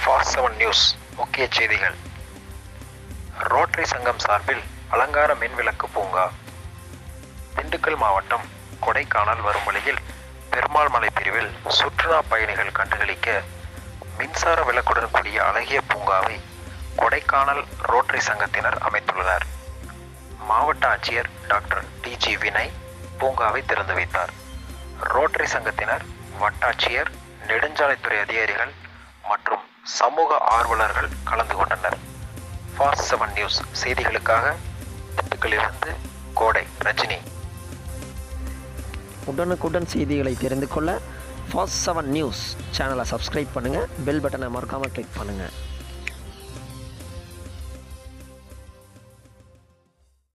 fast seven news முக்கிய செய்திகள் rotary சங்கம் சார்பில் அலங்கார மின்விளக்கு பூங்கா திண்டுக்கல் மாவட்டம் கொடைக்கானல் வரும் வழியில் பெருமாள் மலை பிரிவில் சுற்றுலா பயணிகள் கண்டுகளிக்க மின்சார விளக்குடன் கூடிய அழகிய பூங்காவை கொடைக்கானல் ரோட்டரி சங்கத்தினர் அமைத்துள்ளனர் மாவட்ட ஆட்சியர் டாக்டர் டிஜி வினய் பூங்காவை திறந்து வைத்தார் ரோட்டரி சங்கத்தினர் வட்டாட்சியர் நெடுஞ்சாலைத்துறை அதிகாரிகள் மற்றும் சமூக ஆர்வலர்கள் கலந்து கொண்டனர் ஃபாஸ்ட் செவன் நியூஸ் செய்திகளுக்காக திண்டுக்கல்லிருந்து கோடை ரஜினி உடனுக்குடன் செய்திகளை தெரிந்து கொள்ள ஃபாஸ்ட் செவன் நியூஸ் சேனலை சப்ஸ்கிரைப் பண்ணுங்கள் பெல் பட்டனை மறக்காமல் கிளிக் பண்ணுங்கள்